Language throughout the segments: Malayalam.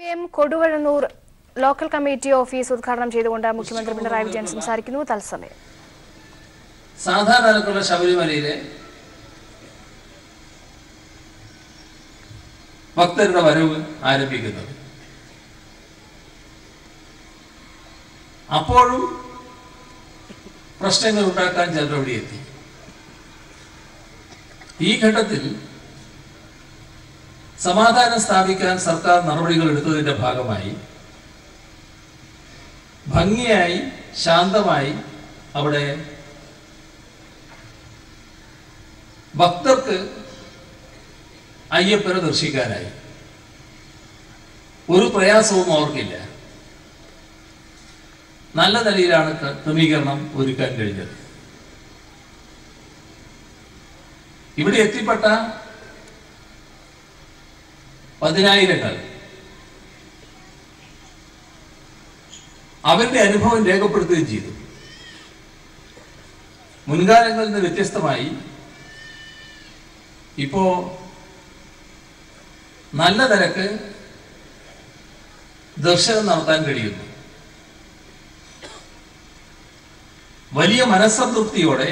P M Koduvazhannoor local committee office ഉദ്ഘാടനം ചെയ്തുകൊണ്ട് മുഖ്യമന്ത്രി പിണറായി വിജയൻ സംസാരിക്കുന്നു തത്സമയം സാധാരണ നിലക്കുള്ള ശബരിമലയിലെ ഭക്തരുടെ വരവ് ആരംഭിക്കുന്നത് അപ്പോഴും പ്രശ്നങ്ങൾ ഉണ്ടാക്കാൻ ചിലർ അവിടെ എത്തി ഈ ഘട്ടത്തിൽ സമാധാനം സ്ഥാപിക്കാൻ സർക്കാർ നടപടികൾ എടുത്തതിന്റെ ഭാഗമായി ഭംഗിയായി ശാന്തമായി അവിടെ ഭക്തർക്ക് അയ്യപ്പനെ ദർശിക്കാനായി ഒരു പ്രയാസവും അവർക്കില്ല നല്ല നിലയിലാണ് ക്ര- ക്രമീകരണം ഒരുക്കാൻ കഴിഞ്ഞത് ഇവിടെ എത്തിപ്പെട്ട പതിനായിരങ്ങൾ അവരുടെ അനുഭവം രേഖപ്പെടുത്തുകയും ചെയ്തു മുൻകാലങ്ങളിൽ നിന്ന് വ്യത്യസ്തമായി ഇപ്പോ നല്ല നിരക്ക് ദർശനം നടത്താൻ കഴിയുന്നു വലിയ മനസ്സംതൃപ്തിയോടെ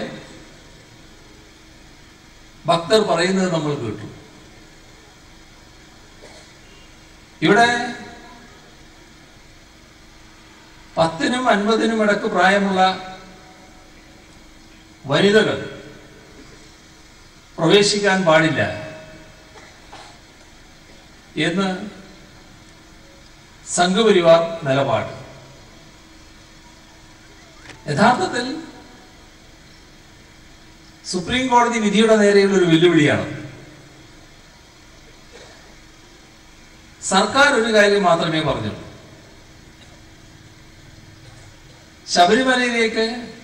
ഭക്തർ പറയുന്നത് നമ്മൾ കേട്ടു ഇവിടെ പത്തിനും അൻപതിനും ഇടക്ക് പ്രായമുള്ള വനിതകൾ പ്രവേശിക്കാൻ പാടില്ല എന്ന് സംഘപരിവാർ നിലപാട് യഥാർത്ഥത്തിൽ സുപ്രീം കോടതി വിധിയുടെ നേരെയുള്ള ഒരു വെല്ലുവിളിയാണ് സർക്കാർ ഒരു കാര്യം മാത്രമേ പറഞ്ഞുള്ളൂ ശബരിമലയിലേക്ക്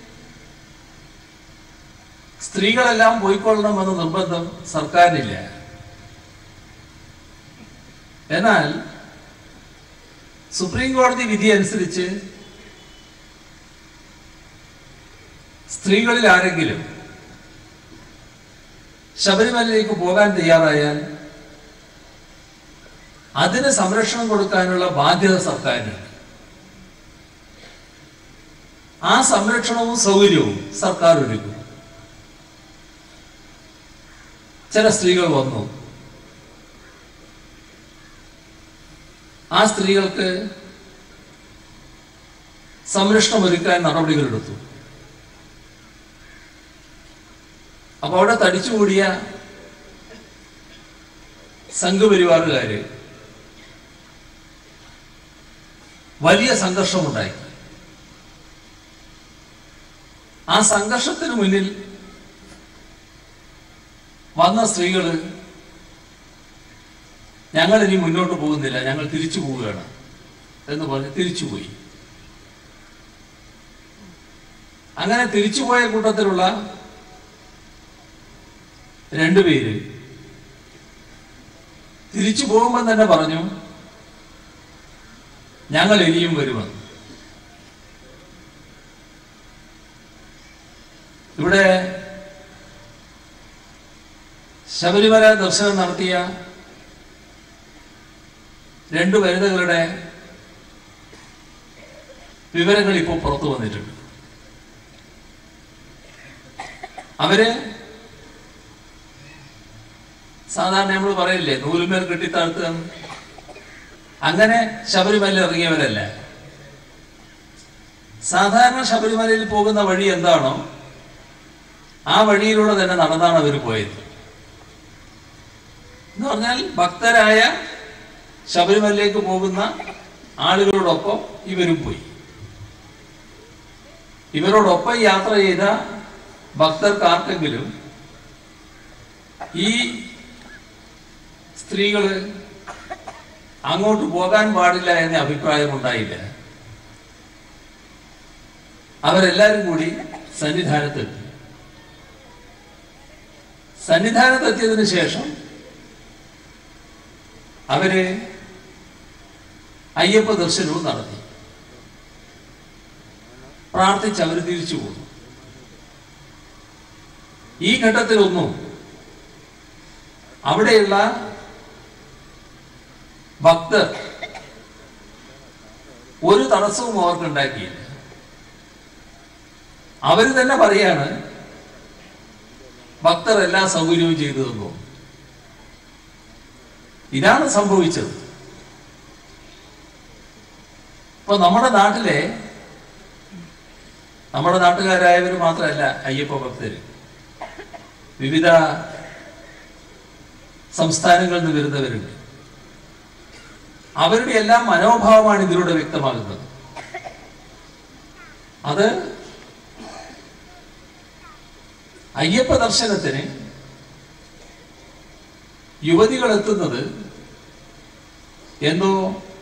സ്ത്രീകളെല്ലാം പോയിക്കൊള്ളണമെന്ന നിർബന്ധം സർക്കാരിനില്ല എന്നാൽ സുപ്രീം കോടതി വിധി അനുസരിച്ച് സ്ത്രീകളിൽ ആരെങ്കിലും ശബരിമലയിലേക്ക് പോകാൻ തയ്യാറായാൽ അതിന് സംരക്ഷണം കൊടുക്കാനുള്ള ബാധ്യത സർക്കാരിന് ആ സംരക്ഷണവും സൗകര്യവും സർക്കാർ ഒരുക്കും ചില സ്ത്രീകൾ വന്നു ആ സ്ത്രീകൾക്ക് സംരക്ഷണം ഒരുക്കാൻ നടപടികൾ എടുത്തു അപ്പൊ അവിടെ തടിച്ചുകൂടിയ സംഘപരിവാറുകാര് വലിയ സംഘർഷമുണ്ടായി ആ സംഘർഷത്തിന് മുന്നിൽ വന്ന സ്ത്രീകള് ഞങ്ങൾ ഇനി മുന്നോട്ട് പോകുന്നില്ല ഞങ്ങൾ തിരിച്ചു പോവുകയാണ് എന്ന് പറഞ്ഞ് തിരിച്ചുപോയി അങ്ങനെ തിരിച്ചുപോയ കൂട്ടത്തിലുള്ള രണ്ടുപേര് തിരിച്ചു പോകുമ്പോൾ തന്നെ പറഞ്ഞു ഞങ്ങൾ ഇനിയും വരുമെന്ന് ഇവിടെ ശബരിമല ദർശനം നടത്തിയ രണ്ടു വനിതകളുടെ വിവരങ്ങൾ ഇപ്പോൾ പുറത്തു വന്നിട്ടുണ്ട് അവര് സാധാരണ നമ്മൾ പറയില്ലേ നൂലുമേൽ കെട്ടിത്താഴ്ത്തുക എന്ന്. അങ്ങനെ ശബരിമല ഇറങ്ങിയവരല്ല സാധാരണ ശബരിമലയിൽ പോകുന്ന വഴി എന്താണോ ആ വഴിയിലൂടെ തന്നെ നടന്നാണ് അവർ പോയത് എന്ന് പറഞ്ഞാൽ ഭക്തരായ ശബരിമലയിലേക്ക് പോകുന്ന ആളുകളോടൊപ്പം ഇവരും പോയി ഇവരോടൊപ്പം യാത്ര ചെയ്ത ഭക്തർക്ക് ആർക്കെങ്കിലും ഈ സ്ത്രീകള് അങ്ങോട്ട് പോകാൻ പാടില്ല എന്ന അഭിപ്രായം ഉണ്ടായില്ല അവരെല്ലാരും കൂടി സന്നിധാനത്തെത്തി സന്നിധാനത്തെത്തിയതിനു ശേഷം അവര് അയ്യപ്പ ദർശനവും നടത്തി പ്രാർത്ഥിച്ച് അവർ തിരിച്ചു പോന്നു ഈ ഘട്ടത്തിലൊന്നും അവിടെയുള്ള ഭക്തർ ഒരു തടസ്സവും അവർക്ക് ഉണ്ടാക്കിയില്ല അവര് തന്നെ പറയാണ് ഭക്തർ എല്ലാ സൗകര്യവും ചെയ്തു തന്നു ഇതാണ് സംഭവിച്ചത് ഇപ്പൊ നമ്മുടെ നാട്ടിലെ നമ്മുടെ നാട്ടുകാരായവർ മാത്രമല്ല അയ്യപ്പ ഭക്തര് വിവിധ സംസ്ഥാനങ്ങളിൽ നിന്ന് വരുന്നവരുണ്ട് അവരുടെ എല്ലാം മനോഭാവമാണ് ഇതിലൂടെ വ്യക്തമാകുന്നത് അത് അയ്യപ്പ ദർശനത്തിന് യുവതികൾ എത്തുന്നത് എന്തോ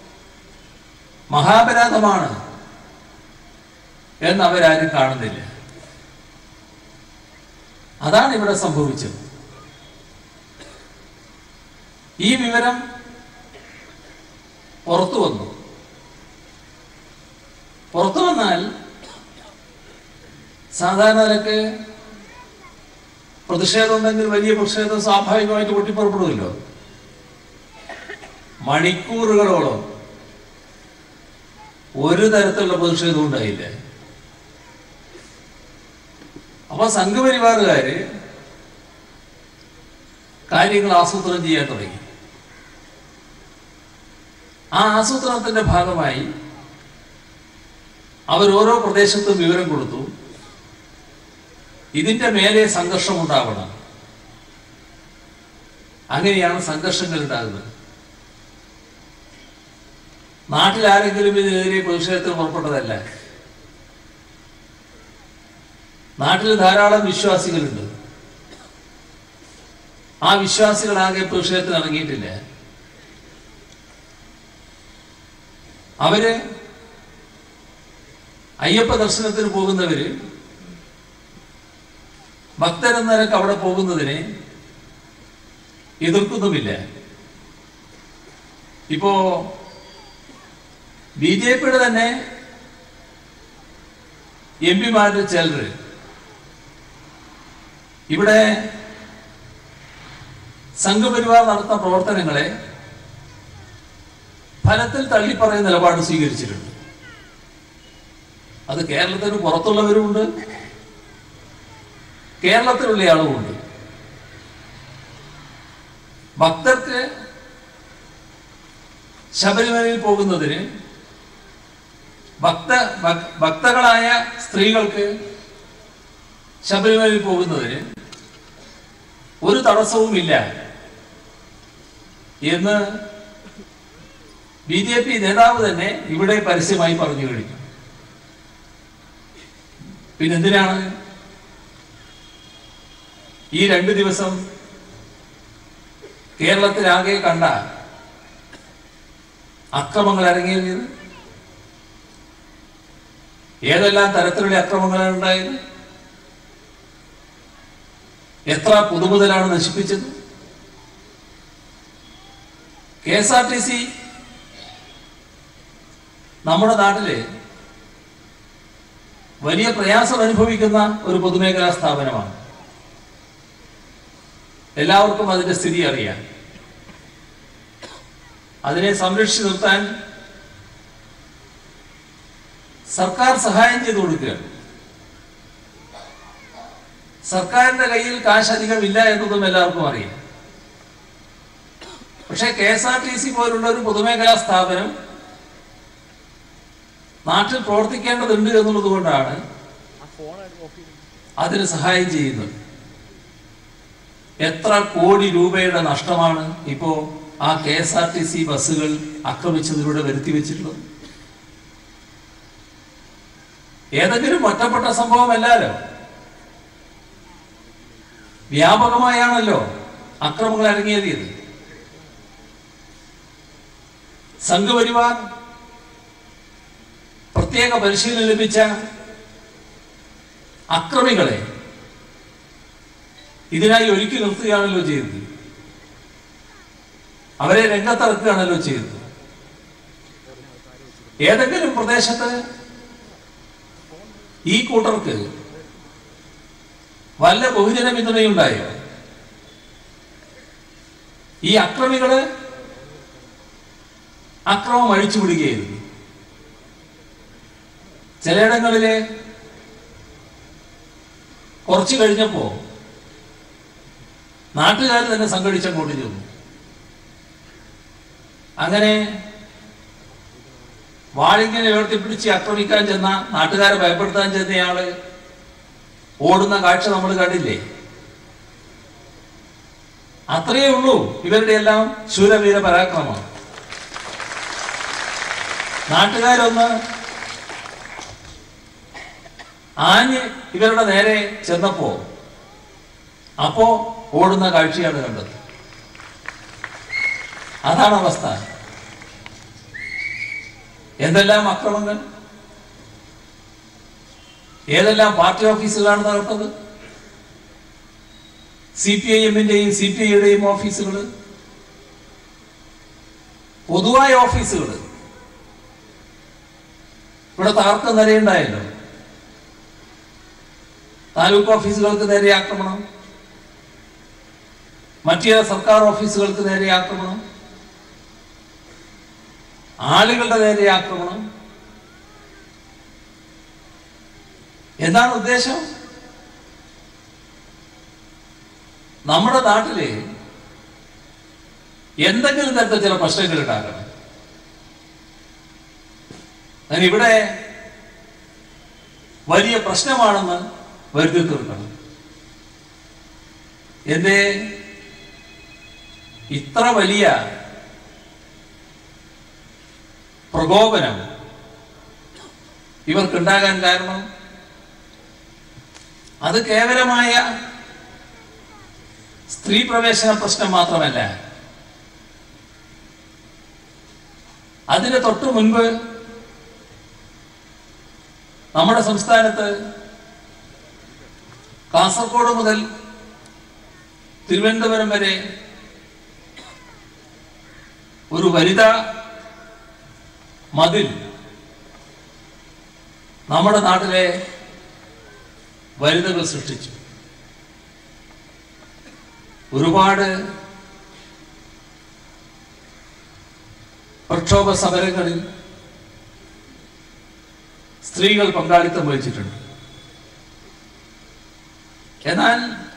മഹാപരാധമാണ് എന്ന് അവരാരും കാണുന്നില്ല അതാണ് ഇവിടെ സംഭവിച്ചത് ഈ വിവരം പുറത്തു വന്നു പുറത്തു വന്നാൽ സാധാരണ നിലക്ക് പ്രതിഷേധം ഉണ്ടെങ്കിൽ വലിയ പ്രതിഷേധം സ്വാഭാവികമായിട്ട് പൊട്ടിപ്പുറപ്പെടുമല്ലോ മണിക്കൂറുകളോളം ഒരു തരത്തിലുള്ള പ്രതിഷേധവും ഉണ്ടായില്ല അപ്പൊ സംഘപരിവാറുകാര് കാര്യങ്ങൾ ആസൂത്രണം ചെയ്യാൻ തുടങ്ങി ആ ആസൂത്രണത്തിന്റെ ഭാഗമായി അവർ ഓരോ പ്രദേശത്തും വിവരം കൊടുത്തു ഇതിന്റെ മേലെ സംഘർഷം ഉണ്ടാവണം അങ്ങനെയാണ് സംഘർഷങ്ങൾ ഉണ്ടാകുന്നത് നാട്ടിൽ ആരെങ്കിലും ഇതിനെതിരെ പ്രതിഷേധത്തിന് പുറപ്പെട്ടതല്ല നാട്ടിൽ ധാരാളം വിശ്വാസികളുണ്ട് ആ വിശ്വാസികളാകെ പ്രതിഷേധത്തിന് ഇറങ്ങിയിട്ടില്ല അവര് അയ്യപ്പ ദർശനത്തിന് പോകുന്നവര് ഭക്തരെന്ന നിലക്ക് അവിടെ പോകുന്നതിനെ എതിർക്കുന്നുമില്ല ഇപ്പോ ബി ജെ പിയുടെ തന്നെ എം പിമാരുടെ ചിലര് ഇവിടെ സംഘപരിവാർ നടത്തുന്ന പ്രവർത്തനങ്ങളെ ഫലത്തിൽ തള്ളിപ്പറയുന്ന നിലപാട് സ്വീകരിച്ചിട്ടുണ്ട് അത് കേരളത്തിന് പുറത്തുള്ളവരുമുണ്ട് കേരളത്തിലുള്ള ആളുമുണ്ട് ഭക്തർക്ക് ശബരിമലയിൽ പോകുന്നതിന് ഭക്ത ഭക്- ഭക്തകളായ സ്ത്രീകൾക്ക് ശബരിമലയിൽ പോകുന്നതിന് ഒരു തടസ്സവുമില്ല എന്ന് ബി ജെ പി നേതാവ് തന്നെ ഇവിടെ പരസ്യമായി പറഞ്ഞു കഴിഞ്ഞു പിന്നെന്തിനാണ് ഈ രണ്ട് ദിവസം കേരളത്തിലാകെ കണ്ട അക്രമങ്ങൾ അരങ്ങേറിയത് ഏതെല്ലാം തരത്തിലുള്ള അക്രമങ്ങളാണ് ഉണ്ടായത് എത്ര പുതുമുതലാണ് നശിപ്പിച്ചത് K S R T C നമ്മുടെ നാട്ടില് വലിയ പ്രയാസം അനുഭവിക്കുന്ന ഒരു പൊതുമേഖലാ സ്ഥാപനമാണ് എല്ലാവർക്കും അതിന്റെ സ്ഥിതി അറിയാം അതിനെ സംരക്ഷിച്ചു നിർത്താൻ സർക്കാർ സഹായം ചെയ്തു കൊടുക്കുകയാണ് സർക്കാരിന്റെ കയ്യിൽ കാശ് അധികമില്ല എന്നതും എല്ലാവർക്കും അറിയാം പക്ഷെ K S R T C പോലുള്ള ഒരു പൊതുമേഖലാ സ്ഥാപനം നാട്ടിൽ പ്രവർത്തിക്കേണ്ടതുണ്ട് എന്നുള്ളത് കൊണ്ടാണ് അതിന് സഹായം ചെയ്യുന്നത് എത്ര കോടി രൂപയുടെ നഷ്ടമാണ് ഇപ്പോ ആ K S R T C ബസ്സുകൾ ആക്രമിച്ചതിലൂടെ വരുത്തി വെച്ചിട്ടുള്ളത് ഏതെങ്കിലും ഒറ്റപ്പെട്ട സംഭവമല്ലല്ലോ വ്യാപകമായാണല്ലോ അക്രമങ്ങൾ അരങ്ങേറിയത് സംഘപരിവാർ പ്രത്യേക പരിശീലനം ലഭിച്ച അക്രമികളെ ഇതിനായി ഒരുക്കി നിർത്തുകയാണല്ലോ ചെയ്തത് അവരെ രംഗത്തിറക്കുകയാണല്ലോ ചെയ്തത് ഏതെങ്കിലും പ്രദേശത്ത് ഈ കൂട്ടർക്ക് വല്ല ബഹുജന പിന്തുണയുണ്ടായോ ഈ അക്രമികള് അക്രമം അഴിച്ചുവിടുകയായിരുന്നു ചിലയിടങ്ങളില് കുറച്ച് കഴിഞ്ഞപ്പോ നാട്ടുകാർ തന്നെ സംഘടിച്ചങ്ങോട്ട് ചെന്നു അങ്ങനെ വാളിങ്ങനെ ഉയർത്തിപ്പിടിച്ച് ആക്രമിക്കാൻ ചെന്ന നാട്ടുകാരെ ഭയപ്പെടുത്താൻ ചെന്നയാള് ഓടുന്ന കാഴ്ച നമ്മൾ കണ്ടില്ലേ അത്രയേ ഉള്ളൂ ഇവരുടെ എല്ലാം ശൂരവീര പരാക്രമം നാട്ടുകാരൊന്ന് ആഞ്ഞ് ഇവരുടെ നേരെ ചെന്നപ്പോ അപ്പോ ഓടുന്ന കാഴ്ചയാണ് കണ്ടത് അതാണ് അവസ്ഥ എന്തെല്ലാം അക്രമങ്ങൾ ഏതെല്ലാം പാർട്ടി ഓഫീസുകളാണ് തകർത്തത് സി പി ഐ എമ്മിന്റെയും സി പി ഐയുടെയും ഓഫീസുകൾ പൊതുവായ ഓഫീസുകൾ ഇവിടെ തകർക്കം നിലയുണ്ടായല്ലോ താലൂക്ക് ഓഫീസുകൾക്ക് നേരെ ആക്രമണം മറ്റു ചില സർക്കാർ ഓഫീസുകൾക്ക് നേരെ ആക്രമണം ആളുകളുടെ നേരെ ആക്രമണം എന്താണ് ഉദ്ദേശം നമ്മുടെ നാട്ടില് എന്തെങ്കിലും തരത്തിൽ ചില പ്രശ്നങ്ങൾ ഉണ്ടാക്കണം അതിന് ഇവിടെ വലിയ പ്രശ്നമാണെന്ന് വരുത്തി തീർക്കണം എന്തേ ഇത്ര വലിയ പ്രകോപനം ഇവർക്കുണ്ടാകാൻ കാരണം അത് കേവലമായ സ്ത്രീ പ്രവേശന പ്രശ്നം മാത്രമല്ല അതിന് തൊട്ടു മുൻപ് നമ്മുടെ സംസ്ഥാനത്ത് കാസർഗോഡ് മുതൽ തിരുവനന്തപുരം വരെ ഒരു വനിതാ മതിൽ നമ്മുടെ നാട്ടിലെ വനിതകൾ സൃഷ്ടിച്ചു ഒരുപാട് പ്രക്ഷോഭ സമരങ്ങളിൽ സ്ത്രീകൾ പങ്കാളിത്തം വഹിച്ചിട്ടുണ്ട് എന്നാൽ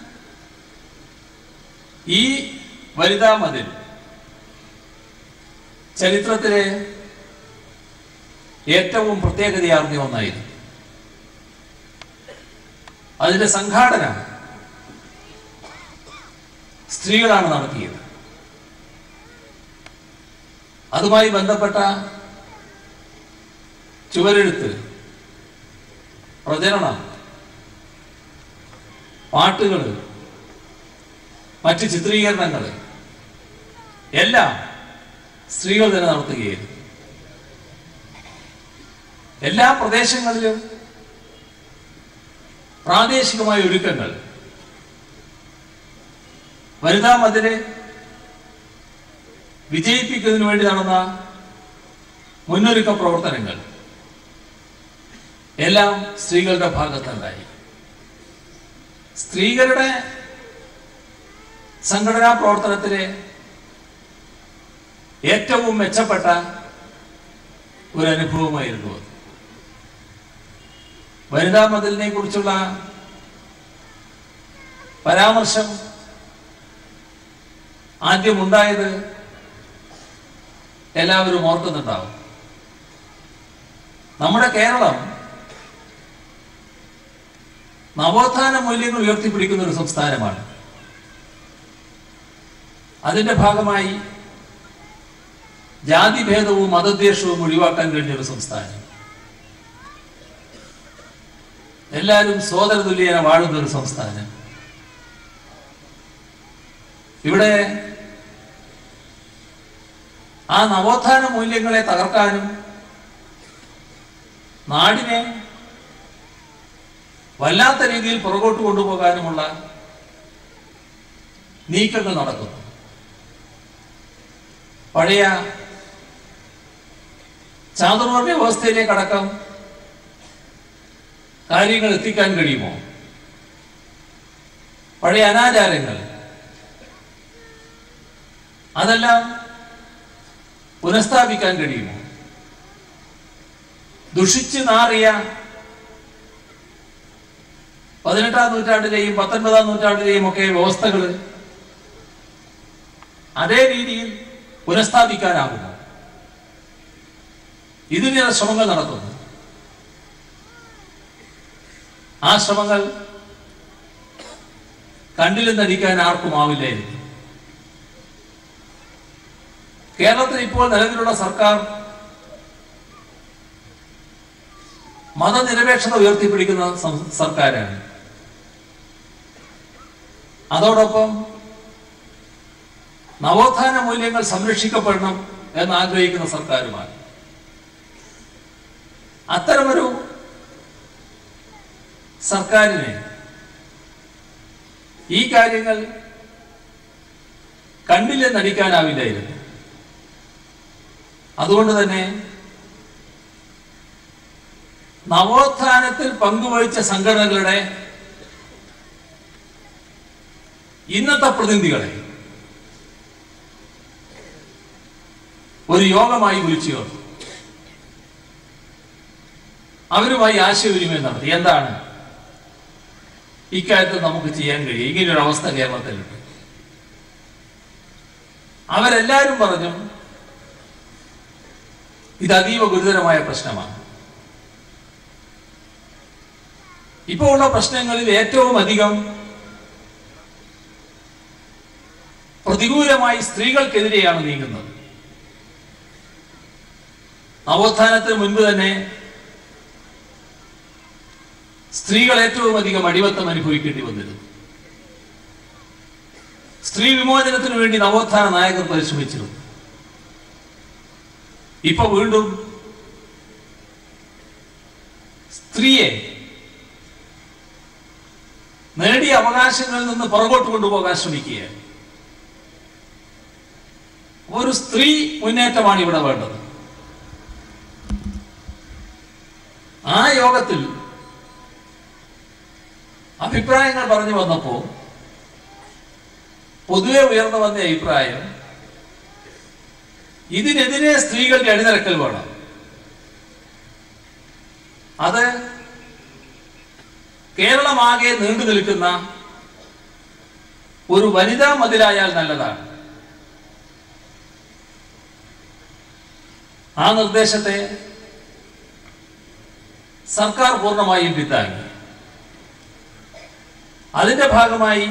ഈ വനിതാ മതിൽ ചരിത്രത്തിലെ ഏറ്റവും പ്രത്യേകതയാർന്ന ഒന്നായിരുന്നു അതിന്റെ സംഘാടന സ്ത്രീകളാണ് നടത്തിയത് അതുമായി ബന്ധപ്പെട്ട ചുവരെഴുത്ത് പ്രചരണം പാട്ടുകൾ മറ്റ് ചിത്രീകരണങ്ങൾ എല്ലാം സ്ത്രീകൾ തന്നെ നടത്തുകയായിരുന്നു എല്ലാ പ്രദേശങ്ങളിലും പ്രാദേശികമായ ഒരുക്കങ്ങൾ വനിതാ മതിലെ വിജയിപ്പിക്കുന്നതിന് വേണ്ടി നടന്ന മുന്നൊരുക്ക പ്രവർത്തനങ്ങൾ എല്ലാം സ്ത്രീകളുടെ ഭാഗത്തുണ്ടായി സ്ത്രീകളുടെ സംഘടനാ പ്രവർത്തനത്തിലെ ഏറ്റവും മെച്ചപ്പെട്ട ഒരു അനുഭവമായിരുന്നു അത് വനിതാ മതിലിനെ കുറിച്ചുള്ള പരാമർശം ആദ്യം ഉണ്ടായത് എല്ലാവരും ഓർക്കുന്നുണ്ടാവും നമ്മുടെ കേരളം നവോത്ഥാന മൂല്യങ്ങൾ ഉയർത്തിപ്പിടിക്കുന്ന ഒരു സംസ്ഥാനമാണ് അതിന്റെ ഭാഗമായി ജാതിഭേദവും മതദ്വേഷവും ഒഴിവാക്കാൻ കഴിഞ്ഞ ഒരു സംസ്ഥാനം എല്ലാവരും സോദര തുല്യേന വാഴുന്ന ഒരു സംസ്ഥാനം ഇവിടെ ആ നവോത്ഥാന മൂല്യങ്ങളെ തകർക്കാനും നാടിനെ വല്ലാത്ത രീതിയിൽ പുറകോട്ട് കൊണ്ടുപോകാനുമുള്ള നീക്കങ്ങൾ നടക്കുന്നു പഴയ ചാതുർവർണ്ണ വ്യവസ്ഥയിലേക്ക് അടക്കം കാര്യങ്ങൾ എത്തിക്കാൻ കഴിയുമോ പഴയ അനാചാരങ്ങൾ അതെല്ലാം പുനഃസ്ഥാപിക്കാൻ കഴിയുമോ ദുഷിച്ചു നാറിയ പതിനെട്ടാം നൂറ്റാണ്ടിലെയും പത്തൊൻപതാം നൂറ്റാണ്ടിലെയും ഒക്കെ വ്യവസ്ഥകൾ അതേ രീതിയിൽ പുനഃസ്ഥാപിക്കാനാകുമോ ഇതിനുള്ള ശ്രമങ്ങൾ നടത്തുന്നു ആ ശ്രമങ്ങൾ കണ്ടിലും നടിക്കാൻ ആർക്കും ആവില്ലായിരുന്നു കേരളത്തിൽ ഇപ്പോൾ നിലവിലുള്ള സർക്കാർ മതനിരപേക്ഷത ഉയർത്തിപ്പിടിക്കുന്ന സം- സർക്കാരാണ് അതോടൊപ്പം നവോത്ഥാന മൂല്യങ്ങൾ സംരക്ഷിക്കപ്പെടണം എന്ന് ആഗ്രഹിക്കുന്ന സർക്കാരുമാണ് അത്തരമൊരു സർക്കാരിനെ ഈ കാര്യങ്ങൾ കണ്ടില്ല നടിക്കാനാവില്ലായിരുന്നു അതുകൊണ്ട് തന്നെ നവോത്ഥാനത്തിൽ പങ്കുവഹിച്ച സംഘടനകളുടെ ഇന്നത്തെ പ്രതിനിധികളെ ഒരു യോഗമായി വിളിച്ചു ചേർത്തു അവരുമായി ആശയവിനിമയം നടത്തി എന്താണ് ഇക്കാര്യത്തിൽ നമുക്ക് ചെയ്യാൻ കഴിയും ഇങ്ങനൊരു അവസ്ഥ കേരളത്തിലുണ്ട് അവരെല്ലാവരും പറഞ്ഞു ഇത് അതീവ ഗുരുതരമായ പ്രശ്നമാണ് ഇപ്പോൾ ഉള്ള പ്രശ്നങ്ങളിൽ ഏറ്റവും അധികം പ്രതികൂലമായി സ്ത്രീകൾക്കെതിരെയാണ് നീങ്ങുന്നത് നവോത്ഥാനത്തിന് മുൻപ് തന്നെ സ്ത്രീകൾ ഏറ്റവും അധികം അടിമത്തം അനുഭവിക്കേണ്ടി വന്നിരുന്നു സ്ത്രീ വിമോചനത്തിന് വേണ്ടി നവോത്ഥാന നായകർ പരിശ്രമിച്ചിരുന്നു ഇപ്പൊ വീണ്ടും സ്ത്രീയെ നേടിയ അവകാശങ്ങളിൽ നിന്ന് പുറകോട്ട് കൊണ്ടുപോകാൻ ശ്രമിക്കുകയാണ് ഒരു സ്ത്രീ മുന്നേറ്റമാണ് ഇവിടെ വേണ്ടത് ആ യോഗത്തിൽ അഭിപ്രായങ്ങൾ പറഞ്ഞു വന്നപ്പോ പൊതുവെ ഉയർന്നു വന്ന അഭിപ്രായം ഇതിനെതിരെ സ്ത്രീകളുടെ അണിനിരക്കൽ വേണം അത് കേരളമാകെ നീണ്ടു നിൽക്കുന്ന ഒരു വനിതാ മതിലായാൽ നല്ലതാണ് ആ നിർദ്ദേശത്തെ സർക്കാർ പൂർണ്ണമായും പിന്താങ്ങി അതിന്റെ ഭാഗമായി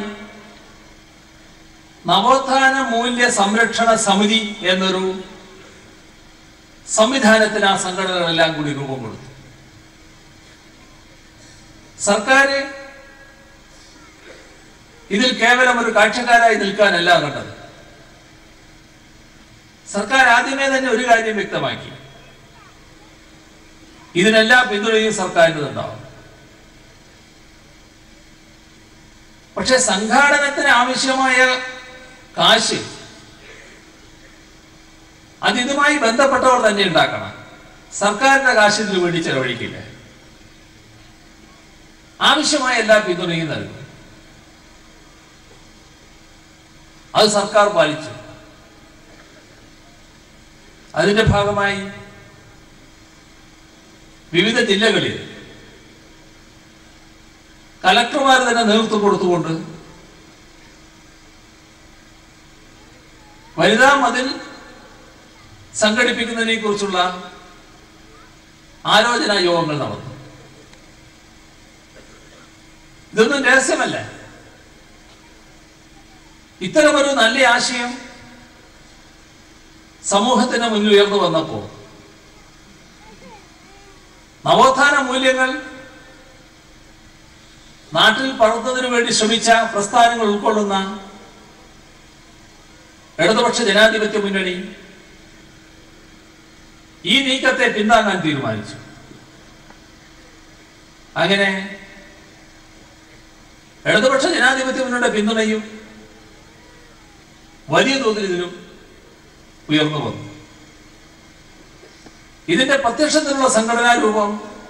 നവോത്ഥാന മൂല്യ സംരക്ഷണ സമിതി എന്നൊരു സംവിധാനത്തിന് ആ സംഘടനകളെല്ലാം കൂടി രൂപം കൊടുത്തു സർക്കാർ ഇതിൽ കേവലം ഒരു കാഴ്ചക്കാരായി നിൽക്കാനല്ല കണ്ടത് സർക്കാർ ആദ്യമേ തന്നെ ഒരു കാര്യം വ്യക്തമാക്കി ഇതിനെല്ലാം പിന്തുണയും സർക്കാരിൻ്റെതുണ്ടാവും പക്ഷെ സംഘാടനത്തിന് ആവശ്യമായ കാശ് അത് ഇതുമായി ബന്ധപ്പെട്ടവർ തന്നെ ഉണ്ടാക്കണം സർക്കാരിന്റെ കാശ് ഇതിനു വേണ്ടി ചെലവഴിക്കില്ല ആവശ്യമായ എല്ലാ പിന്തുണയും നൽകും അത് സർക്കാർ പാലിച്ചു അതിന്റെ ഭാഗമായി വിവിധ ജില്ലകളിൽ കലക്ടർമാർ തന്നെ നേതൃത്വം കൊടുത്തുകൊണ്ട് വനിതാ മതിൽ സംഘടിപ്പിക്കുന്നതിനെ കുറിച്ചുള്ള ആലോചനാ യോഗങ്ങൾ നടന്നു ഇതൊന്നും രഹസ്യമല്ല ഇത്തരമൊരു നല്ല ആശയം സമൂഹത്തിന് മുന്നിൽ ഉയർന്നു വന്നപ്പോ നവോത്ഥാന മൂല്യങ്ങൾ നാട്ടിൽ പടർന്നതിനു വേണ്ടി ശ്രമിച്ച പ്രസ്ഥാനങ്ങൾ ഉൾക്കൊള്ളുന്ന ഇടതുപക്ഷ ജനാധിപത്യ മുന്നണി ഈ നീക്കത്തെ പിന്താങ്ങാൻ തീരുമാനിച്ചു അങ്ങനെ ഇടതുപക്ഷ ജനാധിപത്യ മുന്നണിയുടെ പിന്തുണയും വലിയ തോതിൽ ഇതിനും ഉയർന്നു വന്നു ഇതിന്റെ പ്രത്യക്ഷത്തിലുള്ള സംഘടനാ രൂപം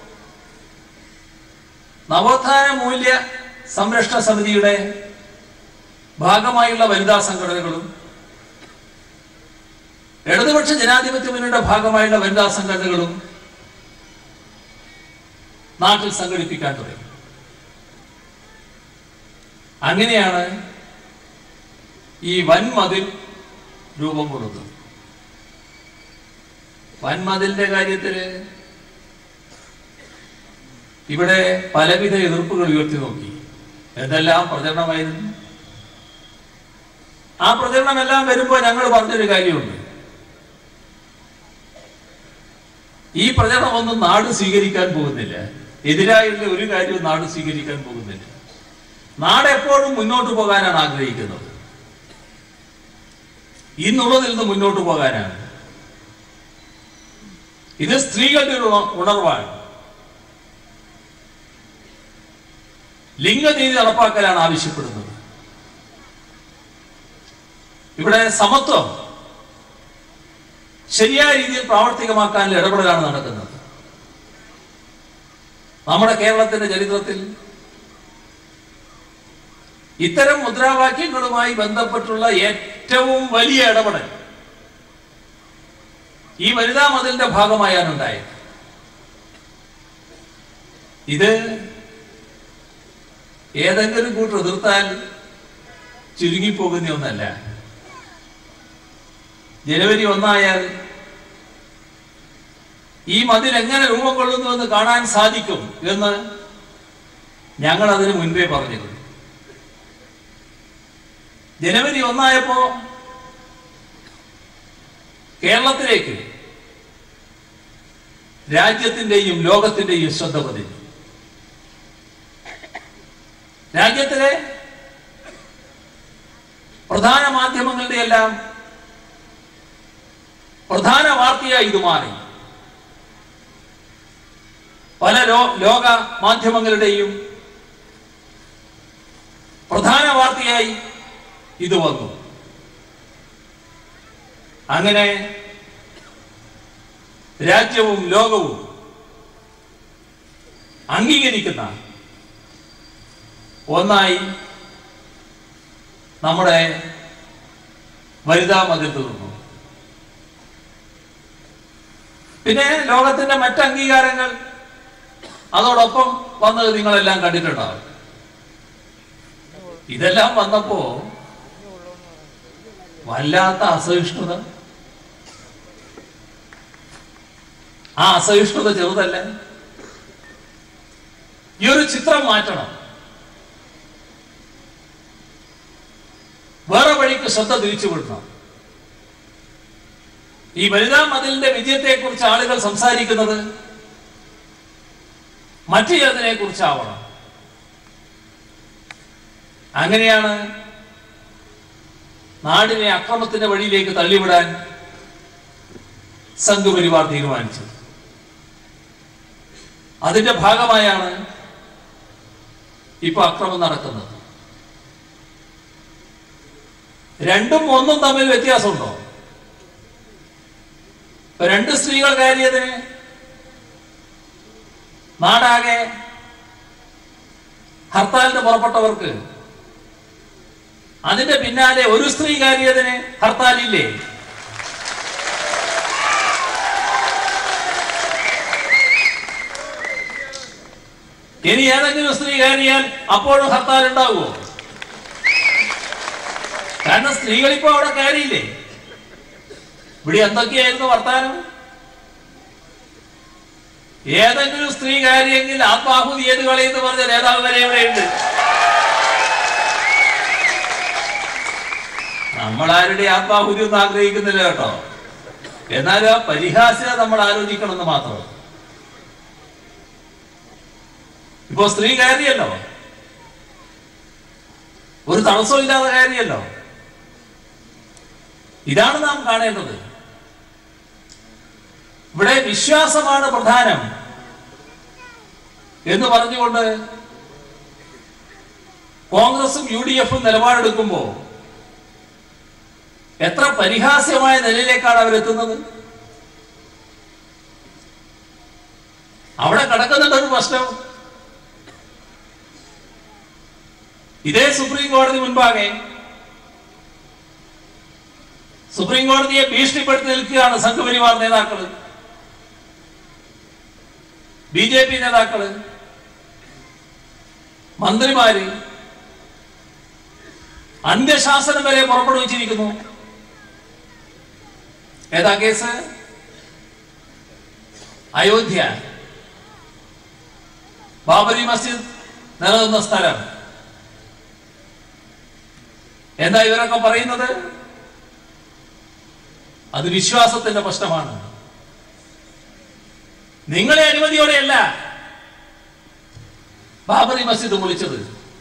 നവോത്ഥാന മൂല്യ സംരക്ഷണ സമിതിയുടെ ഭാഗമായുള്ള വനിതാ സംഘടനകളും ഇടതുപക്ഷ ജനാധിപത്യ മുന്നണിയുടെ ഭാഗമായുള്ള വനിതാ സംഘടനകളും നാട്ടിൽ സംഘടിപ്പിക്കാൻ തുടങ്ങി അങ്ങനെയാണ് ഈ വൻമതിൽ രൂപം കൊള്ളുന്നത് വൻമതിലിന്റെ കാര്യത്തില് ഇവിടെ പലവിധ എതിർപ്പുകൾ ഉയർത്തി നോക്കി എന്തെല്ലാം പ്രചരണമായിരുന്നു ആ പ്രചരണമെല്ലാം വരുമ്പോൾ ഞങ്ങൾ പറഞ്ഞൊരു കാര്യമുണ്ട് ഈ പ്രചരണമൊന്നും നാട് സ്വീകരിക്കാൻ പോകുന്നില്ല എതിരായുള്ള ഒരു കാര്യവും നാട് സ്വീകരിക്കാൻ പോകുന്നില്ല നാട് എപ്പോഴും മുന്നോട്ട് പോകാനാണ് ആഗ്രഹിക്കുന്നത് ഇന്നുള്ളതിൽ നിന്ന് മുന്നോട്ട് പോകാനാണ് ഇത് സ്ത്രീകളുടെ ഒരു ഉണ- ഉണർവാണ് ലിംഗനീതി നടപ്പാക്കലാണ് ആവശ്യപ്പെടുന്നത് ഇവിടെ സമത്വം ശരിയായ രീതിയിൽ പ്രാവർത്തികമാക്കാനുള്ള ഇടപെടലാണ് നടക്കുന്നത് നമ്മുടെ കേരളത്തിന്റെ ചരിത്രത്തിൽ ഇത്തരം മുദ്രാവാക്യങ്ങളുമായി ബന്ധപ്പെട്ടുള്ള ഏറ്റവും വലിയ ഇടപെടൽ ഈ വനിതാ മതിലിന്റെ ഭാഗമായാണ് ഉണ്ടായത് ഇത് ഏതെങ്കിലും കൂട്ടർ എതിർത്താൽ ചുരുങ്ങിപ്പോകുന്ന ഒന്നല്ല ജനുവരി ഒന്നായാൽ ഈ മതിൽ എങ്ങനെ രൂപം കൊള്ളുന്നുവെന്ന് കാണാൻ സാധിക്കും എന്ന് ഞങ്ങൾ അതിന് മുൻപേ പറഞ്ഞിരുന്നു ജനുവരി ഒന്നായപ്പോ കേരളത്തിലേക്ക് രാജ്യത്തിന്റെയും ലോകത്തിന്റെയും ശ്രദ്ധ പതിഞ്ഞു രാജ്യത്തിലെ പ്രധാന മാധ്യമങ്ങളുടെ എല്ലാം പ്രധാന വാർത്തയായി ഇത് മാറി പല ലോ- ലോക മാധ്യമങ്ങളുടെയും പ്രധാന വാർത്തയായി ഇത് വന്നു അങ്ങനെ രാജ്യവും ലോകവും അംഗീകരിക്കുന്ന ഒന്നായി നമ്മുടെ വനിതാ മതിൽ തീർന്നു പിന്നെ ലോകത്തിന്റെ മറ്റ് അംഗീകാരങ്ങൾ അതോടൊപ്പം വന്നത് നിങ്ങളെല്ലാം കണ്ടിട്ടുണ്ടാവും ഇതെല്ലാം വന്നപ്പോ വല്ലാത്ത അസഹിഷ്ണുത ആ അസഹിഷ്ണുത ചെറുതല്ല ഈ ഒരു ചിത്രം മാറ്റണം വേറെ വഴിക്ക് ശ്രദ്ധ തിരിച്ചുവിടണം ഈ വനിതാ മതിലിന്റെ വിജയത്തെ കുറിച്ച് ആളുകൾ സംസാരിക്കുന്നത് മറ്റു ചിലതിനെ കുറിച്ചാവണം അങ്ങനെയാണ് നാടിനെ അക്രമത്തിന്റെ വഴിയിലേക്ക് തള്ളിവിടാൻ സംഘപരിവാർ തീരുമാനിച്ചത് അതിന്റെ ഭാഗമായാണ് ഇപ്പൊ അക്രമം നടക്കുന്നത് രണ്ടും ഒന്നും തമ്മിൽ വ്യത്യാസമുണ്ടോ ഇപ്പൊ രണ്ട് സ്ത്രീകൾ കയറിയതിന് നാടാകെ ഹർത്താലിന് പുറപ്പെട്ടവർക്ക് അതിന്റെ പിന്നാലെ ഒരു സ്ത്രീ കയറിയതിന് ഹർത്താലില്ലേ ഇനി ഏതെങ്കിലും സ്ത്രീ കയറിയാൽ അപ്പോഴും ഹർത്താൽ ഉണ്ടാവുമോ കാരണം സ്ത്രീകൾ ഇപ്പൊ അവിടെ കയറിയില്ലേ ഇവിടെ എന്തൊക്കെയായിരുന്നു വർത്താനം ഏതെങ്കിലും സ്ത്രീ കയറിയെങ്കിൽ ആത്മാഹുതി ഏത് കളയെന്ന് പറഞ്ഞ നേതാവ് വരെ ഇവിടെയുണ്ട് നമ്മളാരുടെ ആത്മാഹുതി ഒന്നും ആഗ്രഹിക്കുന്നില്ല കേട്ടോ എന്നാലും ആ പരിഹാസ്യത നമ്മൾ ആലോചിക്കണമെന്ന് മാത്രം ഇപ്പോ സ്ത്രീ കയറിയല്ലോ ഒരു തടസ്സവും ഇല്ലാതെ കയറിയല്ലോ ഇതാണ് നാം കാണേണ്ടത് ഇവിടെ വിശ്വാസമാണ് പ്രധാനം എന്ന് പറഞ്ഞുകൊണ്ട് കോൺഗ്രസും യു ഡി എഫും നിലപാടെടുക്കുമ്പോ എത്ര പരിഹാസ്യമായ നിലയിലേക്കാണ് അവരെത്തുന്നത് അവിടെ കിടക്കുന്നുണ്ട് ഒരു പ്രശ്നം ഇതേ സുപ്രീം കോടതി മുൻപാകെ സുപ്രീം കോടതിയെ ഭീഷണിപ്പെടുത്തി നിൽക്കുകയാണ് സംഘപരിവാർ നേതാക്കൾ ബി ജെ പി നേതാക്കള് മന്ത്രിമാര് അന്ത്യശാസനം വരെ പുറപ്പെടുവിച്ചിരിക്കുന്നു ഏതാ കേസ് അയോധ്യ ബാബരി മസ്ജിദ് നിലനിന്ന സ്ഥലം എന്താ ഇവരൊക്കെ പറയുന്നത് അത് വിശ്വാസത്തിന്റെ പ്രശ്നമാണ് നിങ്ങളെ അനുമതിയോടെയല്ല ബാബറി മസ്ജിദ് പൊളിച്ചത്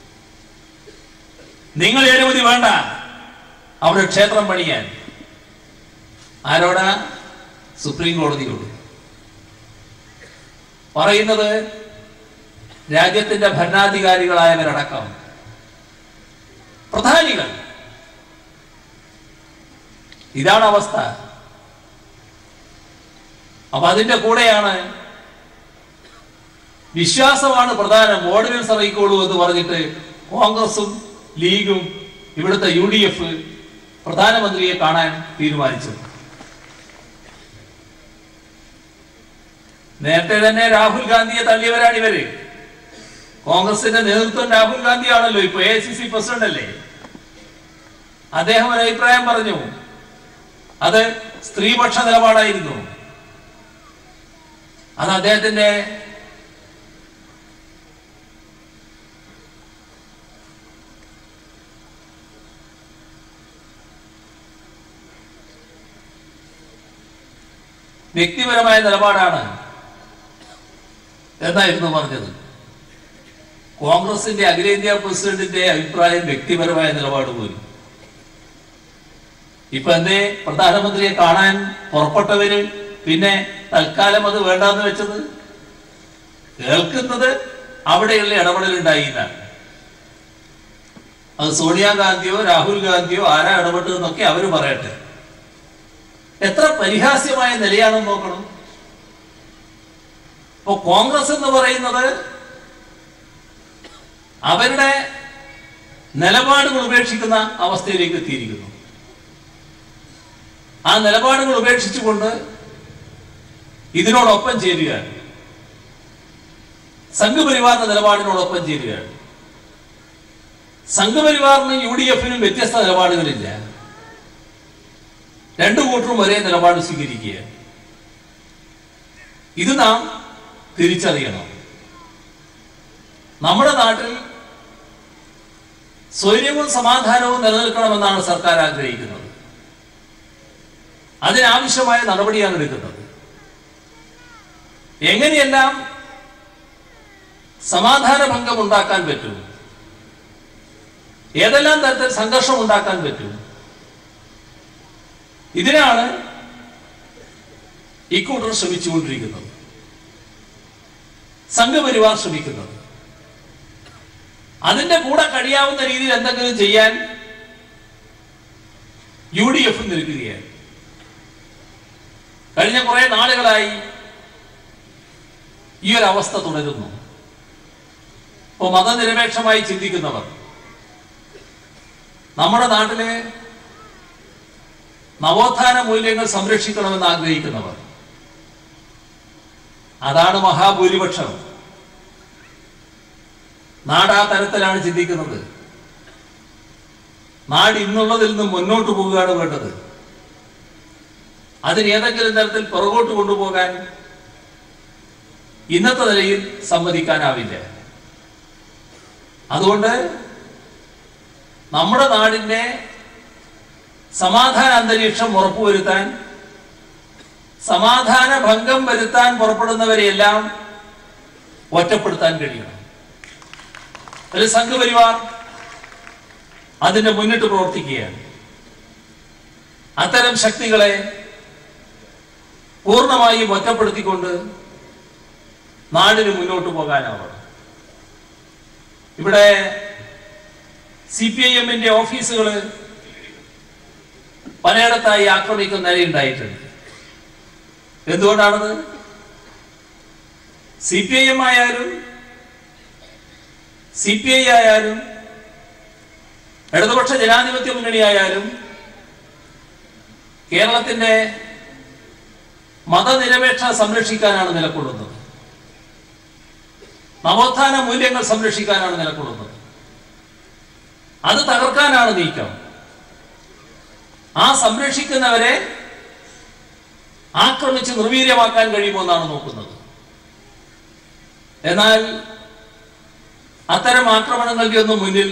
നിങ്ങളെ അനുമതി വേണ്ട അവിടെ ക്ഷേത്രം പണിയാൻ ആരോടാ സുപ്രീം കോടതിയോട് പറയുന്നത് രാജ്യത്തിന്റെ ഭരണാധികാരികളായവരടക്കം പ്രധാനികൾ ഇതാണ് അവസ്ഥ അപ്പൊ അതിന്റെ കൂടെയാണ് വിശ്വാസമാണ് പ്രധാനം ഓർഡിനൻസ് ഇറങ്ങിക്കോളൂ എന്ന് പറഞ്ഞിട്ട് കോൺഗ്രസും ലീഗും ഇവിടുത്തെ യു ഡി എഫ് പ്രധാനമന്ത്രിയെ കാണാൻ തീരുമാനിച്ചത് നേരത്തെ തന്നെ രാഹുൽ ഗാന്ധിയെ തള്ളിയവരാണ് ഇവര് കോൺഗ്രസിന്റെ നേതൃത്വം രാഹുൽ ഗാന്ധിയാണല്ലോ ഇപ്പൊ എ സി സി പ്രസിഡന്റ് അല്ലേ അദ്ദേഹം ഒരു അഭിപ്രായം പറഞ്ഞു അത് സ്ത്രീപക്ഷ നിലപാടായിരുന്നു അത് അദ്ദേഹത്തിന്റെ വ്യക്തിപരമായ നിലപാടാണ് എന്നായിരുന്നു പറഞ്ഞത് കോൺഗ്രസിന്റെ അഖിലേന്ത്യാ പ്രസിഡന്റിന്റെ അഭിപ്രായം വ്യക്തിപരമായ നിലപാട് പോലും ഇപ്പൊ എന്തേ പ്രധാനമന്ത്രിയെ കാണാൻ പുറപ്പെട്ടവര് പിന്നെ തൽക്കാലം അത് വേണ്ടാന്ന് വെച്ചത് കേൾക്കുന്നത് അവിടെയുള്ള ഇടപെടലുണ്ടായില്ല അത് സോണിയാഗാന്ധിയോ രാഹുൽ ഗാന്ധിയോ ആരാ ഇടപെട്ടതെന്നൊക്കെ അവര് പറയട്ടെ എത്ര പരിഹാസ്യമായ നിലയാണെന്ന് നോക്കണം ഇപ്പൊ കോൺഗ്രസ് എന്ന് പറയുന്നത് അവരുടെ നിലപാടുകൾ ഉപേക്ഷിക്കുന്ന അവസ്ഥയിലേക്ക് എത്തിയിരിക്കുന്നു ആ നിലപാടുകൾ ഉപേക്ഷിച്ചുകൊണ്ട് ഇതിനോടൊപ്പം ചേരുകയാണ് സംഘപരിവാറിന്റെ നിലപാടിനോടൊപ്പം ചേരുകയാണ് സംഘപരിവാറിനും യു ഡി എഫിനും വ്യത്യസ്ത നിലപാടുകളില്ല രണ്ടു കൂട്ടരും ഒരേ നിലപാട് സ്വീകരിക്കുകയാണ് ഇത് നാം തിരിച്ചറിയണം നമ്മുടെ നാട്ടിൽ സ്വൈര്യവും സമാധാനവും നിലനിൽക്കണമെന്നാണ് സർക്കാർ ആഗ്രഹിക്കുന്നത് അതിനാവശ്യമായ നടപടിയാണ് എടുക്കുന്നത് എങ്ങനെയെല്ലാം സമാധാന ഭംഗം ഉണ്ടാക്കാൻ പറ്റും ഏതെല്ലാം തരത്തിൽ സംഘർഷം ഉണ്ടാക്കാൻ പറ്റും ഇതിനാണ് ഇക്കൂട്ടർ ശ്രമിച്ചുകൊണ്ടിരിക്കുന്നത് സംഘപരിവാർ ശ്രമിക്കുന്നത് അതിന്റെ കൂടെ കഴിയാവുന്ന രീതിയിൽ എന്തെങ്കിലും ചെയ്യാൻ യു ഡി എഫ് നിൽക്കുകയാണ് കഴിഞ്ഞ കുറെ നാളുകളായി ഈ ഒരു അവസ്ഥ തുടരുന്നു ഇപ്പൊ മതനിരപേക്ഷമായി ചിന്തിക്കുന്നവർ നമ്മുടെ നാട്ടിലെ നവോത്ഥാന മൂല്യങ്ങൾ സംരക്ഷിക്കണമെന്ന് ആഗ്രഹിക്കുന്നവർ അതാണ് മഹാഭൂരിപക്ഷം നാട് ആ തരത്തിലാണ് ചിന്തിക്കുന്നത് നാട് ഇന്നുള്ളതിൽ നിന്ന് മുന്നോട്ട് പോവുകയാണ് വേണ്ടത് അതിന് ഏതെങ്കിലും തരത്തിൽ പുറകോട്ട് കൊണ്ടുപോകാൻ ഇന്നത്തെ നിലയിൽ സമ്മതിക്കാനാവില്ല അതുകൊണ്ട് നമ്മുടെ നാടിന്റെ സമാധാന അന്തരീക്ഷം ഉറപ്പുവരുത്താൻ സമാധാന ഭംഗം വരുത്താൻ പുറപ്പെടുന്നവരെയെല്ലാം ഒറ്റപ്പെടുത്താൻ കഴിയണം ഒരു സംഘപരിവാർ അതിന്റെ മുന്നിട്ട് പ്രവർത്തിക്കുകയാണ് അത്തരം ശക്തികളെ പൂർണ്ണമായും ഒറ്റപ്പെടുത്തിക്കൊണ്ട് നാടിന് മുന്നോട്ട് പോകാനാവണം ഇവിടെ സി പി ഐ എമ്മിന്റെ ഓഫീസുകൾ പലയിടത്തായി ആക്രമിക്കുന്ന നിലയുണ്ടായിട്ടുണ്ട് എന്തുകൊണ്ടാണത് സി പി ഐ എം ആയാലും സി പി ഐ ആയാലും ഇടതുപക്ഷ ജനാധിപത്യ മുന്നണി ആയാലും കേരളത്തിന്റെ മതനിരപേക്ഷ സംരക്ഷിക്കാനാണ് നിലകൊള്ളുന്നത് നവോത്ഥാന മൂല്യങ്ങൾ സംരക്ഷിക്കാനാണ് നിലകൊള്ളുന്നത് അത് തകർക്കാനാണ് നീക്കം ആ സംരക്ഷിക്കുന്നവരെ ആക്രമിച്ച് നിർവീര്യമാക്കാൻ കഴിയുമെന്നാണ് നോക്കുന്നത് എന്നാൽ അത്തരം ആക്രമണങ്ങളുടെ ഒന്നും മുന്നിൽ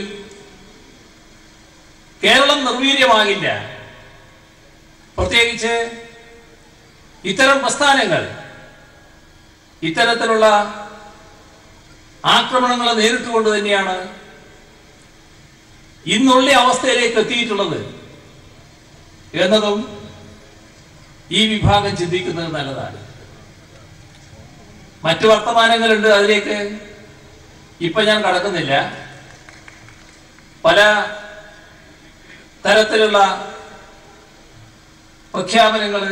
കേരളം നിർവീര്യമാകില്ല പ്രത്യേകിച്ച് ഇത്തരം പ്രസ്ഥാനങ്ങൾ ഇത്തരത്തിലുള്ള ആക്രമണങ്ങളെ നേരിട്ടുകൊണ്ട് തന്നെയാണ് ഇന്നുള്ള അവസ്ഥയിലേക്ക് എത്തിയിട്ടുള്ളത് എന്നതും ഈ വിഭാഗം ചിന്തിക്കുന്നത് നല്ലതാണ് മറ്റു വർത്തമാനങ്ങളുണ്ട് അതിലേക്ക് ഇപ്പൊ ഞാൻ കടക്കുന്നില്ല പല തരത്തിലുള്ള പ്രഖ്യാപനങ്ങൾ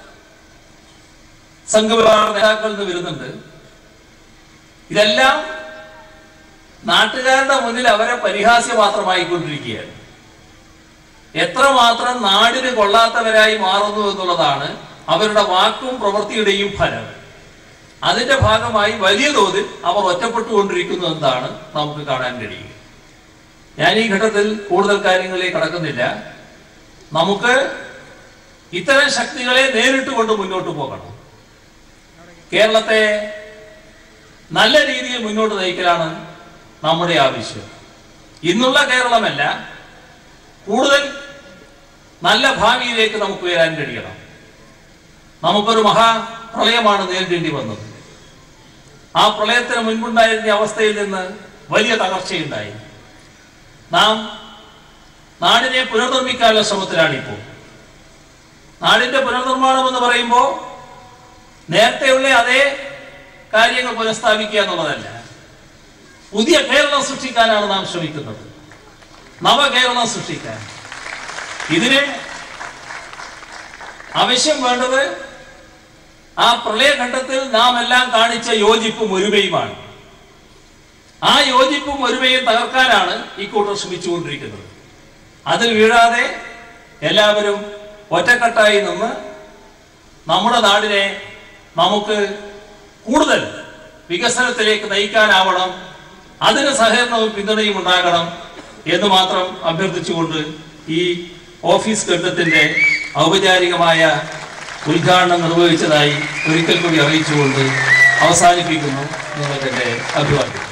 സംഘപരിവാർ നേതാക്കളിൽ നിന്ന് വരുന്നുണ്ട് ഇതെല്ലാം നാട്ടുകാരുടെ മുന്നിൽ അവരെ പരിഹാസ്യമാത്രമായിക്കൊണ്ടിരിക്കുകയാണ് എത്രമാത്രം നാടിന് കൊള്ളാത്തവരായി മാറുന്നു എന്നുള്ളതാണ് അവരുടെ വാക്കും പ്രവൃത്തിയുടെയും ഫലം അതിന്റെ ഭാഗമായി വലിയ തോതിൽ അവർ ഒറ്റപ്പെട്ടുകൊണ്ടിരിക്കുന്നു എന്നതാണ് നമുക്ക് കാണാൻ കഴിയുക ഞാൻ ഈ ഘട്ടത്തിൽ കൂടുതൽ കാര്യങ്ങളിലേക്ക് കടക്കുന്നില്ല നമുക്ക് ഇത്തരം ശക്തികളെ നേരിട്ട് കൊണ്ട് മുന്നോട്ട് പോകണം കേരളത്തെ നല്ല രീതിയിൽ മുന്നോട്ട് നയിക്കലാണ് നമ്മുടെ ആവശ്യം ഇന്നുള്ള കേരളമല്ല കൂടുതൽ നല്ല ഭാവിയിലേക്ക് നമുക്ക് ഉയരാൻ കഴിയണം നമുക്കൊരു മഹാപ്രളയമാണ് നേരിടേണ്ടി വന്നത് ആ പ്രളയത്തിന് മുൻപുണ്ടായിരുന്ന അവസ്ഥയിൽ നിന്ന് വലിയ തകർച്ചയുണ്ടായി നാം നാടിനെ പുനർനിർമ്മിക്കാനുള്ള ശ്രമത്തിലാണിപ്പോൾ നാടിന്റെ പുനർനിർമ്മാണം എന്ന് പറയുമ്പോൾ നേരത്തെയുള്ള അതേ കാര്യങ്ങൾ പുനഃസ്ഥാപിക്കുക എന്നുള്ളതല്ല പുതിയ കേരളം സൃഷ്ടിക്കാനാണ് നാം ശ്രമിക്കുന്നത് നവകേരളം സൃഷ്ടിക്കാൻ ഇതിന് ആവശ്യം വേണ്ടത് ആ പ്രളയഘട്ടത്തിൽ നാം എല്ലാം കാണിച്ച യോജിപ്പും ഒരുമയുമാണ് ആ യോജിപ്പും ഒരുമയും തകർക്കാനാണ് ഈ കൂട്ടർ ശ്രമിച്ചുകൊണ്ടിരിക്കുന്നത് അതിൽ വീഴാതെ എല്ലാവരും ഒറ്റക്കെട്ടായി നിന്ന് നമ്മുടെ നാടിനെ നമുക്ക് കൂടുതൽ വികസനത്തിലേക്ക് നയിക്കാനാവണം അതിന് സഹകരണവും പിന്തുണയും ഉണ്ടാകണം എന്ന് മാത്രം അഭ്യർത്ഥിച്ചുകൊണ്ട് ഈ ഓഫീസ് ഘട്ടത്തിന്റെ ഔപചാരികമായ ഉദ്ഘാടനം നിർവഹിച്ചതായി ഒരിക്കൽ കൂടി അറിയിച്ചുകൊണ്ട് അവസാനിപ്പിക്കുന്നു നിങ്ങൾക്ക് എന്റെ അഭിവാദ്യം